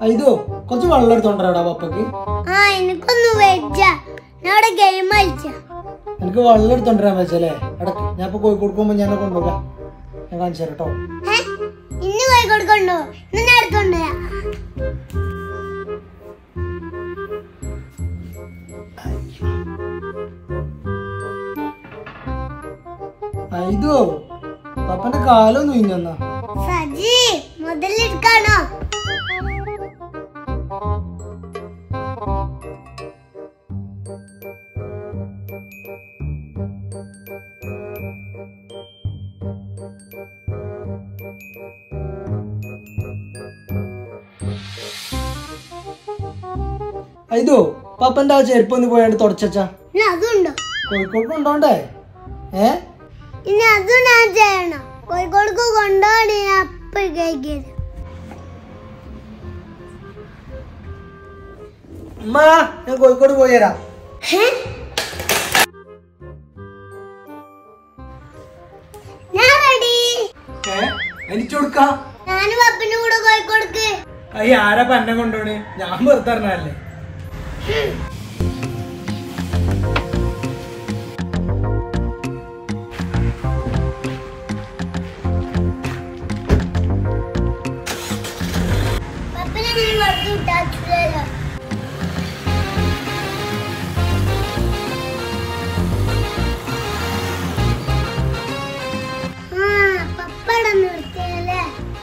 ഇതോ കുറച്ച് വെള്ളം എടുത്തോണ്ടരാടാ പപ്പക്ക് ആ എനിക്കൊന്ന് വെച്ച ഞാൻ അവിടെ ഗെയിം കളിച്ച എനിക്ക് വെള്ളം എടുത്തോണ്ടരാൻ വെച്ചല്ലേ ഇടക്ക് ഞാൻ ഇപ്പൊ കോഴിക്കോട് പോകുമ്പോ ഞാൻ കൊണ്ടുപോകാം ഞാൻ കാണിച്ചു തരാം കേട്ടോ ഇന്ന് പോയി കൊടുക്കണ്ടോ ഇന്ന് ഞാൻ എടുത്തോണ്ട് വരാം. ഇതോ പപ്പന്റെ കാലൊന്നും ഇഞ്ഞെന്നാ സജി മുതലെടുക്കാണോ ഇതോ പപ്പന്റെ ആ ചെരുപ്പ് ഒന്ന് പോയാണ്ട് തുടച്ചാ ഇനി അതുണ്ടോ കോഴിക്കോട് കൊണ്ടോണ്ടേ ഏ ഇനി അതും ഞാൻ ചെയ്യണം കോഴിക്കോടക്ക് കൊണ്ടുപോകണേ ഞാൻ അപ്പൊ കഴിക്കരുത് ഉമ്മ ഞാൻ കോഴിക്കോട് പോയി തരാം ഞാൻ റെഡി ഏ എനിക്ക് കൊടുക്കാം ഞാനും പപ്പന്റെ കൂടെ കോഴിക്കോടക്ക് അയ്യ ആരാ പന്നെ കൊണ്ടോണ് ഞാൻ വെറുതെ അറിഞ്ഞല്ലേ പപ്പനെ ഞാൻ വെറുതെ വിട്ടാക്കില്ലല്ലോ ആ പപ്പട നിർത്തിയല്ലേ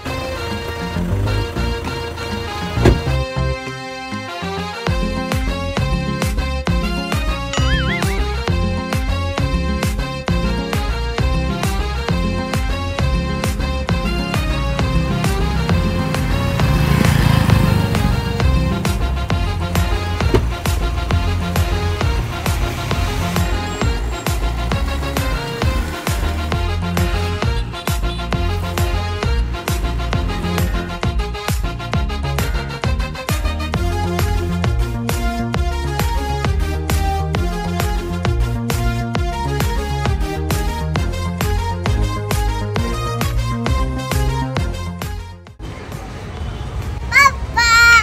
പപ്പ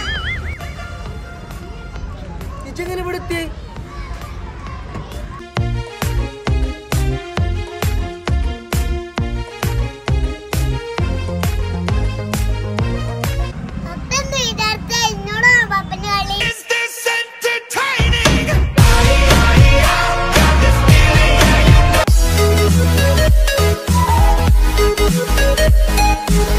ഇച്ചെങ്ങനെ ഇവിടെ എത്തി പപ്പ എന്താ ഇതാർത്ത എന്നോടാണ് പപ്പന്റെ കളി Entertaining.